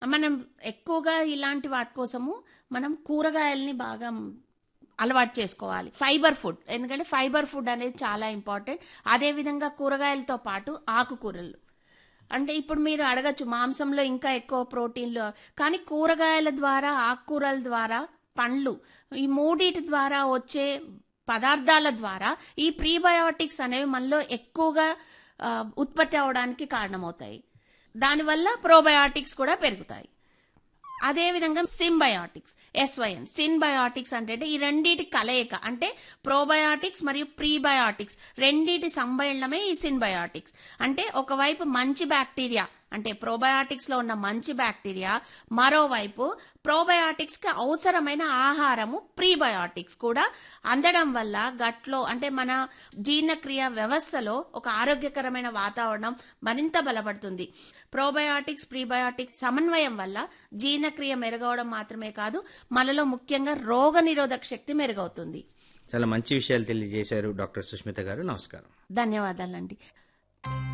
మనం ఎక్కువగా ఇలాంటి వాటి కోసము మనం కూరగాయల్ని బాగా అలవాటు చేసుకోవాలి ఫైబర్ ఫుడ్ ఎందుకంటే ఫైబర్ ఫుడ్ అనేది చాలా ఇంపార్టెంట్ అదే విధంగా కూరగాయలతో పాటు ఆకుకూరలు అంటే ఇప్పుడు మీరు అడగచ్చు మాంసంలో ఇంకా ఎక్కువ ప్రోటీన్లు కానీ కూరగాయల ద్వారా ఆకుకూరల ద్వారా పండ్లు ఈ మూడిటి ద్వారా వచ్చే పదార్థాల ద్వారా ఈ ప్రీబయోటిక్స్ అనేవి మనలో ఎక్కువగా ఆ, ఉత్పత్తి అవడానికి కారణమవుతాయి దానివల్ల ప్రోబయోటిక్స్ కూడా పెరుగుతాయి అదేవిధంగా సింబయాటిక్స్ ఎస్వైఎన్ సిన్బయాటిక్స్ అంటే ఈ రెండిటి కలయిక అంటే ప్రోబయాటిక్స్ మరియు ప్రీబయాటిక్స్ రెండిటి సమ్మేళనమే ఈ సిన్బయాటిక్స్ అంటే ఒకవైపు మంచి బ్యాక్టీరియా అంటే ప్రోబయాటిక్స్ లో ఉన్న మంచి బ్యాక్టీరియా మరోవైపు ప్రోబయాటిక్స్ కి అవసరమైన ఆహారము ప్రీబయాటిక్స్ కూడా అందడం వల్ల గట్లో అంటే మన జీర్ణక్రియ వ్యవస్థలో ఒక ఆరోగ్యకరమైన వాతావరణం మరింత బలపడుతుంది ప్రోబయాటిక్స్ ప్రీబయాటిక్స్ సమన్వయం వల్ల జీర్ణక్రియ మెరుగవడం మాత్రమే కాదు మనలో ముఖ్యంగా రోగ నిరోధక శక్తి మెరుగవుతుంది చాలా మంచి విషయాలు తెలియజేశారు డాక్టర్ సుష్మిత గారు నమస్కారం ధన్యవాదాలండి